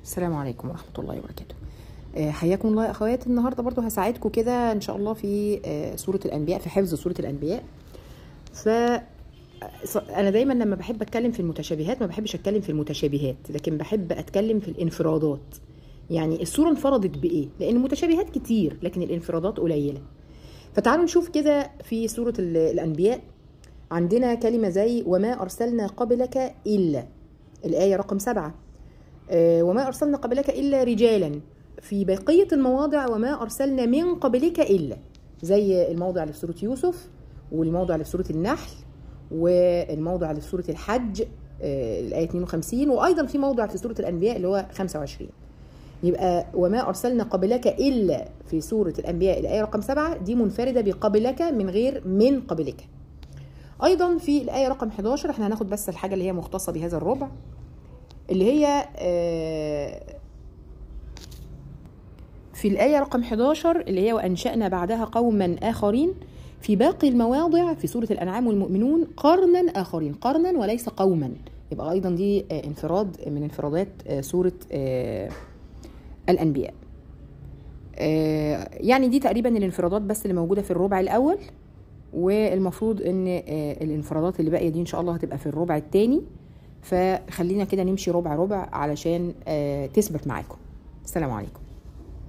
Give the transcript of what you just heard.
السلام عليكم ورحمة الله وبركاته آه، حياكم الله يا اخوات النهارده برضو هساعدكم كده ان شاء الله في آه، سورة الانبياء في حفظ سورة الانبياء ف ص- انا دايما لما بحب اتكلم في المتشابهات ما بحبش اتكلم في المتشابهات لكن بحب اتكلم في الانفرادات يعني السورة انفردت بايه لان المتشابهات كتير لكن الانفرادات قليلة فتعالوا نشوف كده في سورة ال- الانبياء عندنا كلمة زي وما ارسلنا قبلك الا الآية رقم سبعة آه، وما أرسلنا قبلك إلا رجالا في بقية المواضع وما أرسلنا من قبلك إلا زي الموضع اللي في سورة يوسف والموضع اللي في سورة النحل والموضع اللي في سورة الحج آه، الآية 52 وأيضا في موضع في سورة الأنبياء اللي هو 25 يبقى وما أرسلنا قبلك إلا في سورة الأنبياء الآية رقم 7 دي منفردة بقبلك من غير من قبلك أيضا في الآية رقم 11 احنا هناخد بس الحاجة اللي هي مختصة بهذا الربع اللي هي آه، في الآية رقم 11 اللي هي وأنشأنا بعدها قوما آخرين في باقي المواضع في سورة الأنعام والمؤمنون قرنا آخرين قرنا وليس قوما يبقى أيضا دي آه، انفراد من انفرادات آه، سورة آه، الأنبياء آه، يعني دي تقريبا الانفرادات بس اللي موجودة في الربع الأول والمفروض ان آه، الانفرادات اللي باقيه دي ان شاء الله هتبقى في الربع الثاني فخلينا كده نمشي ربع ربع علشان آه، تثبت معاكم السلام عليكم